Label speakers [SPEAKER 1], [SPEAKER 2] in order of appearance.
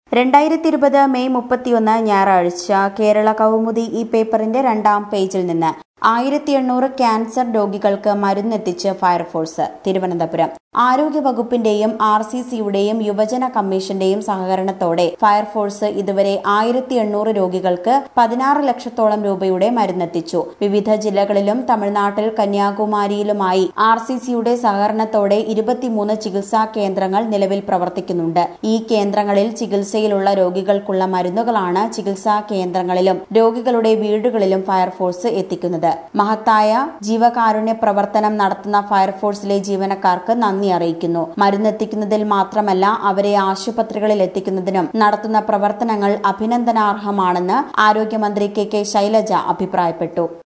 [SPEAKER 1] രണ്ടായിരത്തി ഇരുപത് മെയ് മുപ്പത്തിയൊന്ന് ഞായറാഴ്ച കേരള കൗമുദി ഈ പേപ്പറിന്റെ രണ്ടാം പേജിൽ നിന്ന് ആയിരത്തി എണ്ണൂറ് ക്യാൻസർ രോഗികൾക്ക് മരുന്നെത്തിച്ച് ഫയർഫോഴ്സ് തിരുവനന്തപുരം ആരോഗ്യ വകുപ്പിന്റെയും ആർ സി സിയുടെയും യുവജന കമ്മീഷന്റെയും സഹകരണത്തോടെ ഫയർഫോഴ്സ് ഇതുവരെ ആയിരത്തി എണ്ണൂറ് രോഗികൾക്ക് പതിനാറ് ലക്ഷത്തോളം രൂപയുടെ മരുന്നെത്തിച്ചു വിവിധ ജില്ലകളിലും തമിഴ്നാട്ടിൽ കന്യാകുമാരിയിലുമായി ആർ സി സിയുടെ സഹകരണത്തോടെ ഇരുപത്തിമൂന്ന് ചികിത്സാ കേന്ദ്രങ്ങൾ നിലവിൽ പ്രവർത്തിക്കുന്നുണ്ട് ഈ കേന്ദ്രങ്ങളിൽ ചികിത്സയിലുള്ള രോഗികൾക്കുള്ള മരുന്നുകളാണ് ചികിത്സാ കേന്ദ്രങ്ങളിലും രോഗികളുടെ വീടുകളിലും ഫയർഫോഴ്സ് എത്തിക്കുന്നത് മഹത്തായ ജീവകാരുണ്യ പ്രവർത്തനം നടത്തുന്ന ഫയർഫോഴ്സിലെ ജീവനക്കാർക്ക് നന്ദി അറിയിക്കുന്നു മരുന്നെത്തിക്കുന്നതിൽ മാത്രമല്ല അവരെ ആശുപത്രികളിൽ എത്തിക്കുന്നതിനും നടത്തുന്ന പ്രവർത്തനങ്ങൾ അഭിനന്ദനാർഹമാണെന്ന് ആരോഗ്യമന്ത്രി കെ കെ ശൈലജ അഭിപ്രായപ്പെട്ടു